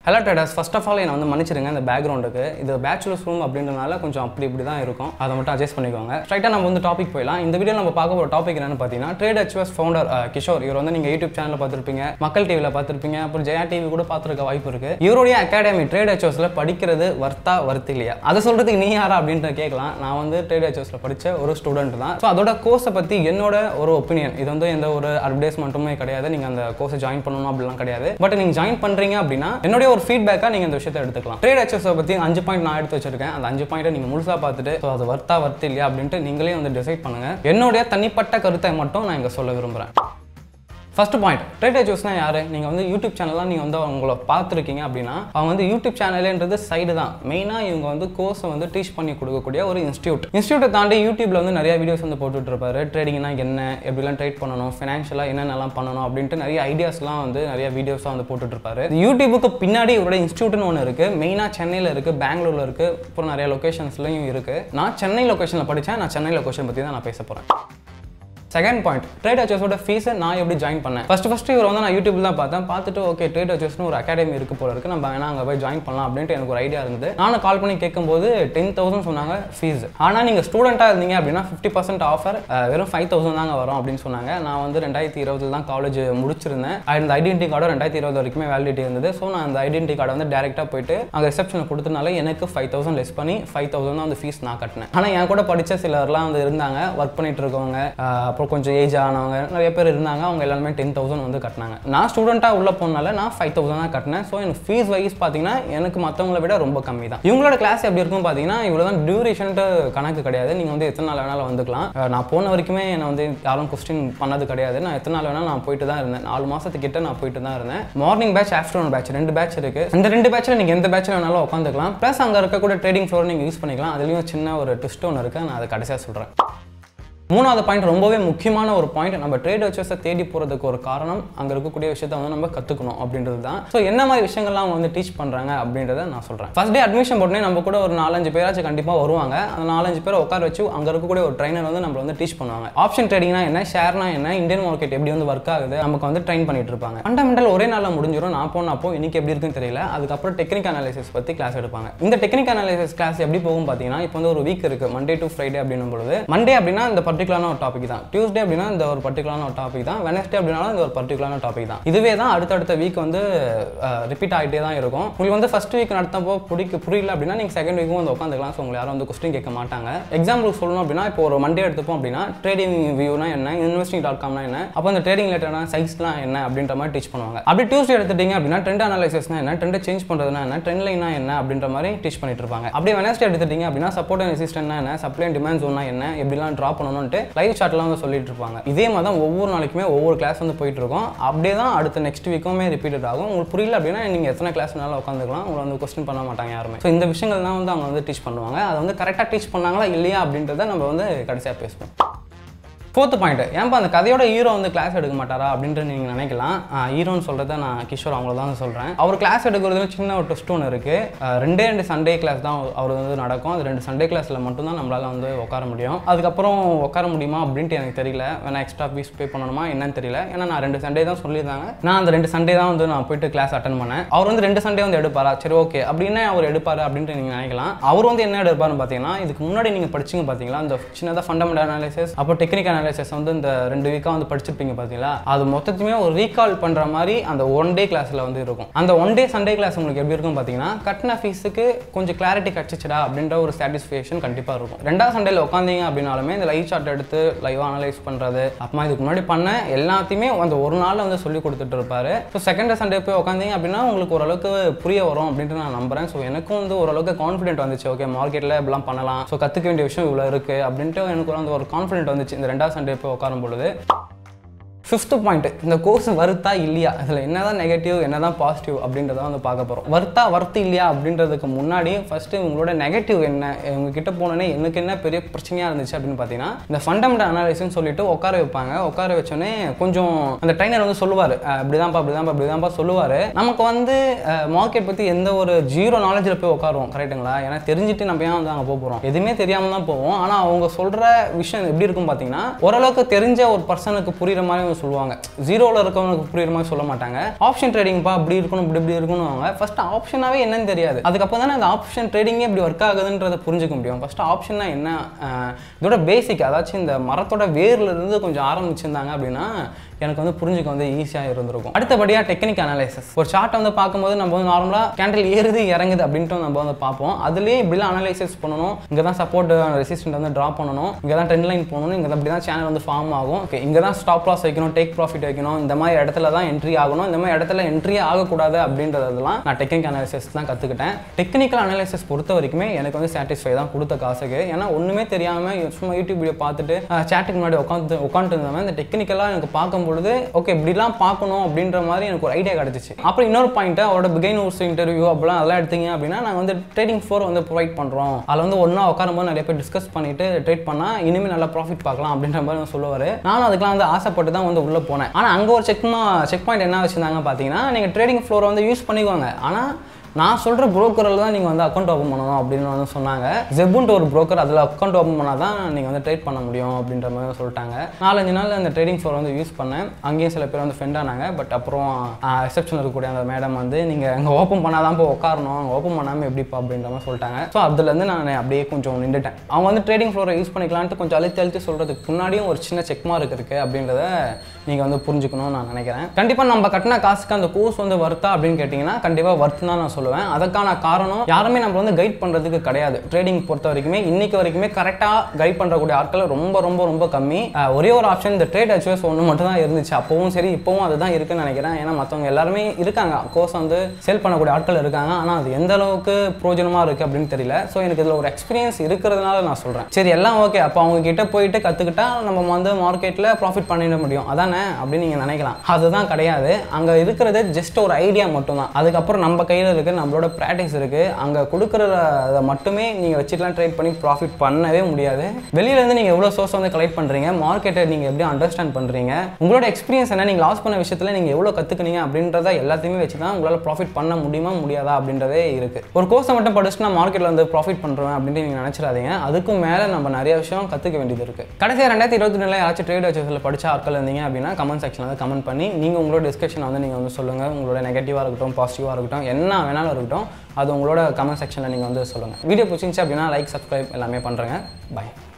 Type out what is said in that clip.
hello traders first of all என்னை வந்து மன்னிச்சிருங்க இந்த பேக்ரவுண்டுக்கு இது பேச்சுலர்ஸ் ரூம் அப்படின்றனால கொஞ்சம் அப்படி இப்படி தான் இருக்கும் அதை மட்டும் அட்ஜஸ்ட் பண்ணிக்கோங்க ஸ்ட்ரைட்டாக நம்ம வந்து டாபிக் போயிடலாம் இந்த வீடியோ நம்ம பார்க்க போகிற டாபிக் என்னன்னு பார்த்தீங்கன்னா ட்ரேட் ஹெச்எஸ் ஃபவுண்டர் கிஷோர் இவர் வந்து நீங்கள் யூடியூப் சேனலில் பார்த்துருப்பீங்க மக்கள் டிவியில் பார்த்துருப்பீங்க அப்புறம் ஜெயா டிவி கூட பார்த்துருக்க வாய்ப்பு இருக்கு இவருடைய அகாடமி ட்ரேட் ஹெச்எஸ்ல படிக்கிறது வர்த்தா வர்த்து இல்லையா அதை சொல்றதுக்கு நீ யாரா அப்படின்ற கேட்கலாம் நான் வந்து ட்ரேட் ஹெச்எஸ்ல படிச்ச ஒரு ஸ்டூடெண்ட் தான் ஸோ அதோட கோர்ஸை பற்றி என்னோட ஒரு ஒப்பீனியன் இது வந்து எந்த ஒரு அட்வர்டைஸ்மெண்ட்டுமே கிடையாது நீங்கள் அந்த கோர்ஸை ஜாயின் பண்ணணும் அப்படிலாம் கிடையாது பட் நீங்கள் ஜாயின் பண்ணுறீங்க அப்படின்னா என்னுடைய ஒரு ஃபீட்பேக்காக நீங்கள் இந்த விஷயத்தை எடுத்துக்கலாம் ட்ரேட் ஹெச்எஸ் பற்றி அஞ்சு பாயிண்ட் நான் எடுத்து வச்சிருக்கேன் அந்த அஞ்சு பாயிண்ட்டை நீங்கள் முழுசாக பார்த்துட்டு ஸோ அது வர்த்தா வர்த்து இல்லையா அப்படின்ட்டு நீங்களே வந்து டிசைட் பண்ணுங்க என்னுடைய தனிப்பட்ட கருத்தை மட்டும் நான் இங்கே சொல்ல விரும்புகிறேன் ஃபர்ஸ்ட் பாயிண்ட் ட்ரேட் ஜூஸ்னா யாரு நீங்கள் வந்து யூடியூப் சேனல்லாம் நீங்கள் வந்து அவங்கள பார்த்துருக்கீங்க அப்படின்னா அவங்க வந்து யூடியூப் சேனலுன்றது சைடு தான் மெயினாக இவங்க வந்து கோர்ஸை வந்து டீச் பண்ணி கொடுக்கக்கூடிய ஒரு இன்ஸ்டியூட் இன்ஸ்டியூட்டை தாண்டி யூடியூப்ல வந்து நிறைய வீடியோஸ் வந்து போட்டுட்டு இருப்பாரு ட்ரேடிங்னா என்ன எப்படிலாம் ட்ரேட் பண்ணணும் ஃபினான்ஷியலாக என்னென்னலாம் பண்ணணும் அப்படின்ட்டு நிறைய ஐடியாஸ்லாம் வந்து நிறைய வீடியோஸாக வந்து போட்டுட்டு இருப்பாரு யூடியூபுக்கு பின்னாடி இவரோட இன்ஸ்டியூட்னு ஒன்று இருக்கு மெயினாக சென்னையில் இருக்கு பெங்களூர்ல இருக்கு அப்புறம் நிறைய லொகேஷன்ஸ்லையும் இருக்கு நான் சென்னை லொகேஷனில் படித்தேன் நான் சென்னை லொகேஷன் பற்றி தான் நான் பேச போகிறேன் செகண்ட் பாயிண்ட் ட்ரேட் அச்சர்ஸோட ஃபீஸை நான் எப்படி ஜாயின் பண்ணேன் ஃபர்ஸ்ட் ஃபர்ஸ்ட் இவர் வந்து நான் யூடியூப்ல தான் பார்த்தேன் பார்த்துட்டு ஓகே ட்ரேட் அச்சர்ஸ்னு ஒரு அகாடமி இருக்கு போல இருக்கு நம்ம வேணா அங்கே போய் ஜாயின் பண்ணலாம் அப்படின்ட்டு எனக்கு ஒரு ஐடியா இருந்தது நானும் கால் பண்ணி கேட்கும்போது டென் தௌசண்ட் சொன்னாங்க ஃபீஸ் ஆனால் நீங்கள் ஸ்டூடெண்ட்டாக இருந்தீங்க அப்படின்னா ஃபிஃப்டி பர்சன்ட் ஆஃபர் வெறும் ஃபைவ் தௌசண்ட் தாங்க வரும் அப்படின்னு சொன்னாங்க நான் வந்து ரெண்டாயிரத்தி இருபதுல தான் காலேஜ் முடிச்சிருந்தேன் அந்த ஐடென்டி கார்டும் ரெண்டாயிரத்தி இருபது வரைக்குமே வேலிடிட்டி இருந்தது ஸோ நான் அந்த ஐடென்டி கார்டை வந்து டேரெக்டாக போயிட்டு அங்கே ரிசப்ஷனில் கொடுத்தனால எனக்கு ஃபைவ் தௌசண்ட் லெஸ் பண்ணி ஃபைவ் தௌசண்ட் தான் வந்து ஃபீஸ் நான் கட்டினேன் ஆனால் என் கூட படித்த சிலர்லாம் வந்து இருந்தாங்க ஒர்க் பண்ணிட்டு இருக்கவங்க ஆஹ் அப்புறம் கொஞ்சம் ஏஜ் ஆனவங்க நிறைய பேர் இருந்தாங்க அவங்க எல்லாருமே டென் தௌசண்ட் வந்து கட்டினாங்க நான் ஸ்டூடெண்ட்டாக உள்ள போனால நான் ஃபைவ் தௌசண்ட் தான் கட்டினேன் ஸோ எனக்கு ஃபீஸ் வைஸ் பார்த்தீங்கன்னா எனக்கு மற்றவங்கள விட ரொம்ப கம்மி தான் இவங்களோட கிளாஸ் எப்படி இருக்கும் பார்த்தீங்கன்னா இவ்வளோ தான் டியூரேஷன்ட்டு கணக்கு கிடையாது நீங்கள் வந்து எத்தனை நாள் வேணாலும் வந்துக்கலாம் ஆஹ் நான் போன வரைக்குமே என்னை வந்து யாரும் கொஸ்டின் பண்ணது கிடையாது நான் எத்தனை நாள் வேணாலும் நான் போயிட்டு தான் இருந்தேன் நாலு மாதத்துக்கிட்ட நான் போயிட்டு தான் இருந்தேன் மார்னிங் பேட்ச் ஆஃப்டர்நூன் பேட்ச் ரெண்டு பேட்ச் இருக்கு அந்த ரெண்டு பேட்ச்சில் நீங்கள் எந்த பேட்ச்சில் வேணாலும் உட்காந்துக்கலாம் ப்ளஸ் அங்கே இருக்கக்கூடிய ட்ரேடிங் ஃப்ளோர் நீங்கள் யூஸ் பண்ணிக்கலாம் அதுலேயும் சின்ன ஒரு ட்விஸ்ட் ஒன்று இருக்குது நான் அதை கடைசியாக சொல்கிறேன் மூணாவது பாயிண்ட் ரொம்பவே முக்கியமான ஒரு பாயிண்ட் நம்ம ட்ரேட் வச்சர்ஸை தேடி போகிறதுக்கு ஒரு காரணம் அங்கே இருக்கக்கூடிய விஷயத்த வந்து நம்ம கற்றுக்கணும் அப்படின்றது தான் ஸோ என்ன மாதிரி விஷயங்கள்லாம் அவங்க வந்து டீச் பண்ணுறாங்க அப்படின்றத நான் சொல்கிறேன் ஃபர்ஸ்ட் டே அட்மிஷன் போட்டோன்னே நம்ம கூட ஒரு நாலஞ்சு பேராச்சும் கண்டிப்பாக வருவாங்க அந்த நாலஞ்சு பேரை உட்கார வச்சு அங்கே இருக்கக்கூடிய ஒரு ட்ரைனர் வந்து நம்மள வந்து டீச் பண்ணுவாங்க ஆப்ஷன் ட்ரேடிங்னா என்ன ஷேர்னா என்ன இந்தியன் மார்க்கெட் எப்படி வந்து ஒர்க் ஆகுது நமக்கு வந்து ட்ரைன் பண்ணிட்டு இருப்பாங்க ஃபண்டமெண்டல் ஒரே நாளில் முடிஞ்சிடும் நான் போனப்போ இன்னைக்கு எப்படி இருக்குன்னு தெரியல அதுக்கப்புறம் டெக்னிக் அனாலிசிஸ் பற்றி கிளாஸ் எடுப்பாங்க இந்த டெக்னிக் அனாலிசிஸ் கிளாஸ் எப்படி போகும் பார்த்தீங்கன்னா இப்போ வந்து ஒரு வீக் இருக்கு மண்டே டு ஃப்ரைடே அப்படின்னும் பொழுது மண்டே அப்படின்னா இந்த பர்டிகுலரான ஒரு டாபிக் தான் டியூஸ்டே அப்படின்னா இந்த ஒரு பர்டிகுலரான ஒரு டாபிக் தான் வெனஸ்டே அப்படின்னாலும் இந்த ஒரு பர்டிகுலரான டாபிக் தான் இதுவே தான் அடுத்தடுத்த வீக் வந்து ரிப்பீட் ஆகிட்டே தான் இருக்கும் உங்களுக்கு வந்து ஃபர்ஸ்ட் வீக் நடத்தப்போ பிடிக்க புரியல அப்படின்னா நீங்கள் செகண்ட் வீக்கும் வந்து உட்காந்துக்கலாம் ஸோ உங்களை யாரும் வந்து கொஸ்டின் கேட்க மாட்டாங்க எக்ஸாம்பிளுக்கு சொல்லணும் அப்படின்னா இப்போ ஒரு மண்டே எடுத்துப்போம் அப்படின்னா ட்ரேடிங் வியூனா என்ன இன்வெஸ்டிங் டாட் காம்னா என்ன அப்போ அந்த ட்ரேடிங் ரிலேட்டடான சைஸ்லாம் என்ன அப்படின்ற மாதிரி டீச் பண்ணுவாங்க அப்படி டியூஸ்டே எடுத்துட்டீங்க அப்படின்னா ட்ரெண்ட் அனாலிசிஸ்னா என்ன ட்ரெண்ட் சேஞ்ச் பண்ணுறதுனா என்ன ட்ரெண்ட் லைனா என்ன அப்படின்ற மாதிரி டீச் பண்ணிட்டு இருப்பாங்க அப்படியே வெனஸ்டே எடுத்துட்டீங்க அப்படின்னா சப்போர்ட் அண்ட் ரெசிஸ்டன்ட்னா என்ன சப்ளை அண்ட் டிமாண்ட் ஜோனா என்ன எப்படிலாம் ட்ரா பண்ணணும்ட்டு லைவ் சார்ட்லாம் வந்து சொல்லிட்டு இருப்பாங்க இதே மாதிரி தான் ஒவ்வொரு நாளைக்குமே ஒவ்வொரு கிளாஸ் வந்து போயிட்டு இருக்கும் அப்படியே தான் அடுத்த நெக்ஸ்ட் வீக்குமே ரிப்பீட்டட் ஆகும் உங்களுக்கு புரியல அப்படின்னா நீங்கள் எத்தனை கிளாஸ் வேணாலும் உட்காந்துக்கலாம் உங்களை வந்து கொஸ்டின் பண்ண மாட்டாங்க யாருமே ஸோ இந்த விஷயங்கள் தான் வந்து அவங்க வந்து டீச் பண்ணுவாங்க அதை வந்து கரெக்டாக டீச் பண்ணாங்களா இல்லையா அப்படின்றத நம்ம வந்து கடைசியாக பேசுவோம் ஃபோர்த்து பாயிண்ட் ஏன்பா அந்த கதையோட ஹீரோ வந்து கிளாஸ் எடுக்க மாட்டாரா அப்படின்ட்டு நீங்கள் நினைக்கலாம் ஹீரோன்னு சொல்கிறத நான் கிஷோர் அவங்கள தான் சொல்கிறேன் அவர் கிளாஸ் எடுக்கிறதுல சின்ன ஒரு டெஸ்ட் ஒன்று இருக்குது ரெண்டே ரெண்டு சண்டே கிளாஸ் தான் அவர் வந்து நடக்கும் அது ரெண்டு சண்டே கிளாஸில் மட்டும்தான் நம்மளால் வந்து உட்கார முடியும் அதுக்கப்புறம் உட்கார முடியுமா அப்படின்ட்டு எனக்கு தெரியல வேணா எக்ஸ்ட்ரா ஃபீஸ் பே பண்ணணுமா என்னன்னு தெரியல ஏன்னா நான் ரெண்டு சண்டே தான் சொல்லியிருந்தாங்க நான் அந்த ரெண்டு சண்டே தான் வந்து நான் போயிட்டு கிளாஸ் அட்டன் பண்ணேன் அவர் வந்து ரெண்டு சண்டே வந்து எடுப்பாரா சரி ஓகே அப்படின்னா அவர் எடுப்பார் அப்படின்ட்டு நீங்கள் நினைக்கலாம் அவர் வந்து என்ன எடுப்பாருன்னு பார்த்தீங்கன்னா இதுக்கு முன்னாடி நீங்கள் படிச்சிங்க பார்த்தீங்களா இந்த சின்னதாக ஃபண்டமெண்டல் அனாலிசிஸ் அப்போ டெக்னிக் அனாலிசிஸ் வந்து இந்த ரெண்டு வீக்காக வந்து படிச்சிருப்பீங்க பார்த்தீங்களா அது மொத்தத்தையுமே ஒரு ரீகால் பண்ணுற மாதிரி அந்த ஒன் டே கிளாஸில் வந்து இருக்கும் அந்த ஒன் டே சண்டே கிளாஸ் உங்களுக்கு எப்படி இருக்கும் பார்த்தீங்கன்னா கட்டின ஃபீஸுக்கு கொஞ்சம் கிளாரிட்டி கிடச்சிச்சடா அப்படின்ற ஒரு சாட்டிஸ்ஃபேக்ஷன் கண்டிப்பாக இருக்கும் ரெண்டாவது சண்டேல உட்காந்தீங்க அப்படின்னாலுமே இந்த லைவ் சார்ட் எடுத்து லைவாக அனலைஸ் பண்ணுறது அப்புறமா இதுக்கு முன்னாடி பண்ண எல்லாத்தையுமே அந்த ஒரு நாளில் வந்து சொல்லி கொடுத்துட்டு இருப்பாரு ஸோ செகண்ட் சண்டே போய் உட்காந்தீங்க அப்படின்னா உங்களுக்கு ஓரளவுக்கு புரிய வரும் அப்படின்ட்டு நான் நம்புறேன் ஸோ எனக்கும் வந்து ஓரளவுக்கு கான்ஃபிடென்ட் வந்துச்சு ஓகே மார்க்கெட்டில் இப்படிலாம் பண்ணலாம் ஸோ கற்றுக்க வேண்டிய விஷயம் இவ்வளோ இருக்குது அப்படின்ட்டு எனக்கு வந்து ஒரு கான்ஃபிடென்ட் வந்துச்சு இந்த ரெண்டாவது சண்டே போய் உட்காரும் பொழுது ஃபிஃப்த் பாயிண்ட் இந்த கோர்ஸ் வருத்தா இல்லையா இதில் என்னதான் நெகட்டிவ் என்னதான் பாசிட்டிவ் அப்படின்றத வந்து பார்க்க போகிறோம் வருத்தா வருத்து இல்லையா அப்படின்றதுக்கு முன்னாடி ஃபஸ்ட்டு உங்களோட நெகட்டிவ் என்ன உங்ககிட்ட போனோன்னே எனக்கு என்ன பெரிய பிரச்சனையாக இருந்துச்சு அப்படின்னு பார்த்தீங்கன்னா இந்த ஃபண்டமெண்டல் அனாலிசிஸ்னு சொல்லிட்டு உட்கார வைப்பாங்க உட்கார வச்சோன்னே கொஞ்சம் அந்த ட்ரைனர் வந்து சொல்லுவார் இப்படிதான்ப்பா இப்படிதான்ப்பா இப்படிதான்ப்பா சொல்லுவார் நமக்கு வந்து மார்க்கெட் பற்றி எந்த ஒரு ஜீரோ நாலேஜில் போய் உட்காருவோம் கரெக்ட்டுங்களா ஏன்னா தெரிஞ்சுட்டு நம்ம ஏன் வந்து அங்கே போக போகிறோம் எதுவுமே தெரியாமல் தான் போவோம் ஆனால் அவங்க சொல்கிற விஷயம் எப்படி இருக்கும் பார்த்தீங்கன்னா ஓரளவுக்கு தெரிஞ்ச ஒரு பர்சனுக்கு புரியுற மாதிரி அவங்க வந்து சொல்லுவாங்க ஜீரோவில் இருக்கவங்களுக்கு புரியுற மாதிரி சொல்ல மாட்டாங்க ஆப்ஷன் ட்ரேடிங்ப்பா அப்படி இருக்கணும் இப்படி இப்படி இருக்கணும் அவங்க ஃபர்ஸ்ட் ஆப்ஷனாகவே என்னன்னு தெரியாது அதுக்கப்புறம் தானே அந்த ஆப்ஷன் ட்ரேடிங்கே இப்படி ஒர்க் ஆகுதுன்றதை புரிஞ்சுக்க முடியும் ஃபர்ஸ்ட் ஆப்ஷன்னா என்ன அஹ், இதோட பேசிக் அதாச்சும் இந்த மரத்தோட வேர்ல இருந்து கொஞ்சம் ஆரம்பிச்சிருந்தாங்க அப்படின்னா எனக்கு வந்து புரிஞ்சுக்க வந்து ஈஸியாக இருந்திருக்கும் அடுத்தபடியாக டெக்னிக் அனலைசிஸ் ஒரு சார்ட்டை வந்து பார்க்கும்போது நம்ம வந்து நார்மலாக கேண்டில் ஏறுது இறங்குது அப்படின்ட்டு நம்ம வந்து பார்ப்போம் அதுலேயே இப்படிலாம் அனலைசிஸ் பண்ணணும் இங்கே தான் சப்போர்ட் ரெசிஸ்டன்ட் வந்து ட்ரா பண்ணணும் இங்கே தான் ட்ரெண்ட் லைன் போகணும் இங்கே தான் இப்படி தான் சேனல் வந்து ஃபார்ம் ஆகும் ஓகே இங்கே தான் ஸ்டாப் லாஸ் வைக்கணும் டேக் ப்ராஃபிட் வைக்கணும் இந்த மாதிரி இடத்துல தான் என்ட்ரி ஆகணும் இந்த மாதிரி இடத்துல என்ட்ரி ஆகக்கூடாது அப்படின்றதெல்லாம் நான் டெக்னிக் அனாலிசிஸ் தான் கற்றுக்கிட்டேன் டெக்னிக்கல் அனாலிசிஸ் பொறுத்த வரைக்குமே எனக்கு வந்து சாட்டிஸ்ஃபை தான் கொடுத்த காசுக்கு ஏன்னா ஒன்றுமே தெரியாமல் சும்மா யூடியூப் வீடியோ பார்த்துட்டு சேட்டுக்கு முன்னாடி உட்காந்து உட்காந்துட்டு இருந்தவன் இந்த டெக்னிக்கலாக எனக்கு பார்க்கும் பொழுது ஓகே இப்படிலாம் பார்க்கணும் அப்படின்ற மாதிரி எனக்கு ஒரு ஐடியா கிடச்சிச்சு அப்புறம் இன்னொரு பாயிண்ட் அவரோட பிகைன் ஊர்ஸ் இன்டர்வியூ அப்படிலாம் அதெல்லாம் எடுத்தீங்க அப்படின்னா நாங்கள் வந்து ட்ரேடிங் ஃப்ளோர் வந்து ப்ரொவைட் பண்ணுறோம் அதில் வந்து ஒன்றா உட்காரும்போது நிறைய பேர் டிஸ்கஸ் பண்ணிட்டு ட்ரேட் பண்ணால் இனிமேல் நல்லா ப்ராஃபிட் பார்க்கலாம் அப்படின்ற மாதிரி வந்து சொல்லுவார் நானும் அதுக்கெலாம் வந்து ஆசைப்பட்டு தான் வந்து உள்ளே போனேன் ஆனால் அங்கே ஒரு செக்மா செக் பாயிண்ட் என்ன வச்சுருந்தாங்க பார்த்தீங்கன்னா நீங்கள் ட்ரேடிங் ஃப்ளோரை வந்து யூஸ் பண்ணிக்கோங்க ஆனால் நான் சொல்கிற புரோக்கரில் தான் நீங்கள் வந்து அக்கௌண்ட் ஓப்பன் பண்ணணும் அப்படின்னு வந்து சொன்னாங்க ஜெப்புன்ட்டு ஒரு புரோக்கர் அதில் அக்கௌண்ட் ஓப்பன் பண்ணால் தான் நீங்கள் வந்து ட்ரேட் பண்ண முடியும் அப்படின்ற மாதிரி சொல்லிட்டாங்க நாலஞ்சு நாள் அந்த ட்ரேடிங் ஃப்ளோர் வந்து யூஸ் பண்ணேன் அங்கேயும் சில பேர் வந்து ஃப்ரெண்ட் ஆனாங்க பட் அப்புறம் ரிசப்ஷன் இருக்கக்கூடிய அந்த மேடம் வந்து நீங்கள் அங்கே ஓப்பன் பண்ணால் தான் போய் உட்காரணும் அங்கே ஓப்பன் பண்ணாமல் எப்படிப்பா அப்படின்ற மாதிரி சொல்லிட்டாங்க ஸோ அதுலேருந்து நான் அப்படியே கொஞ்சம் நின்றுட்டேன் அவங்க வந்து ட்ரேடிங் ஃப்ளோரை யூஸ் பண்ணிக்கலான்ட்டு கொஞ்சம் அழுத்தி அழுத்தி சொல்கிறதுக்கு முன்னாடியும் ஒரு சின்ன செக் மார்க் இருக்குது அப்படின்றத நீங்கள் வந்து புரிஞ்சுக்கணும்னு நான் நினைக்கிறேன் கண்டிப்பாக நம்ம கட்டின காசுக்கு அந்த கோர்ஸ் வந்து வர்த்தா அப்படின்னு கேட்டிங்கன்னா கண்டிப்பாக வர்த்து தான் நான் சொல்லுவேன் அதுக்கான காரணம் யாருமே நம்ம வந்து கைட் பண்ணுறதுக்கு கிடையாது ட்ரேடிங் பொறுத்த வரைக்குமே இன்னைக்கு வரைக்குமே கரெக்டாக கைட் பண்ணுறக்கூடிய ஆட்கள் ரொம்ப ரொம்ப ரொம்ப கம்மி அஹ் ஒரே ஒரு ஆப்ஷன் இந்த ட்ரேட் அச்சுவஸ் ஒன்று மட்டும் தான் இருந்துச்சு அப்பவும் சரி இப்போவும் அதுதான் இருக்குன்னு நினைக்கிறேன் ஏன்னா மற்றவங்க எல்லாருமே இருக்காங்க கோர்ஸ் வந்து சேல் பண்ணக்கூடிய ஆட்கள் இருக்காங்க ஆனால் அது எந்த அளவுக்கு பிரோஜனமாக இருக்குது அப்படின்னு தெரியல ஸோ எனக்கு இதில் ஒரு எக்ஸ்பீரியன்ஸ் இருக்கிறதுனால நான் சொல்கிறேன் சரி எல்லாம் ஓகே அப்போ அவங்க கிட்ட போயிட்டு கற்றுக்கிட்டா நம்ம வந்து மார்க்கெட்டில் ப்ராஃபிட் பண்ணிட முடியும் அதானே அப்படின்னு நீங்கள் நினைக்கலாம் அதுதான் கிடையாது அங்கே இருக்கிறது ஜஸ்ட் ஒரு ஐடியா மட்டும்தான் அதுக்கப்புறம் நம்ம கையில் இருக்குது நம்மளோட ப்ராக்டிஸ் இருக்குது அங்கே கொடுக்குறத மட்டுமே நீங்கள் வச்சுட்டுலாம் ட்ரேட் பண்ணி ப்ராஃபிட் பண்ணவே முடியாது வெளியிலேருந்து நீங்கள் எவ்வளோ சோர்ஸ் வந்து கலெக்ட் பண்ணுறீங்க மார்க்கெட்டை நீங்கள் எப்படி அண்டர்ஸ்டாண்ட் பண்ணுறீங்க உங்களோட எக்ஸ்பீரியன்ஸ் என்ன நீங்கள் லாஸ் பண்ண விஷயத்தில் நீங்கள் எவ்வளோ கற்றுக்குனீங்க அப்படின்றத எல்லாத்தையுமே வச்சு தான் உங்களால் ப்ராஃபிட் பண்ண முடியுமா முடியாதா அப்படின்றதே இருக்குது ஒரு கோர்ஸை மட்டும் படிச்சுட்டு நான் மார்க்கெட்டில் வந்து ப்ராஃபிட் பண்ணுறேன் அப்படின்ட்டு நீங்கள் நினச்சிடாதீங்க அதுக்கும் மேலே நம்ம நிறைய விஷயம் கற்றுக்க வேண்டியது இருக்குது கடைசியாக ரெண்டாயிரத்தி இருபத்தி ரெண்டில் யாராச்சும் ட்ரேட் வச்சதில் படிச்ச ஆட்கள் இருந்தீங்க அப்படின்னா கமெண்ட் செக்ஷனில் வந்து கமெண்ட் பண்ணி நீங்கள் உங்களோட டிஸ்கஷனை வந்து நீங்கள் வந்து சொல்லுங்கள் உங்களோட நெகட்டிவாக இருக்கட்டும் பாசிட்டிவாக இருக்கட்டும் என்ன வேணாலும் இருக்கட்டும் அது உங்களோட கமெண்ட் செக்ஷனில் நீங்கள் வந்து சொல்லுங்கள் வீடியோ பிடிச்சிருந்துச்சு அப்படின்னா லைக் சப்ஸ்கிரைப் எல்லாமே பண்ணுறேங்க பை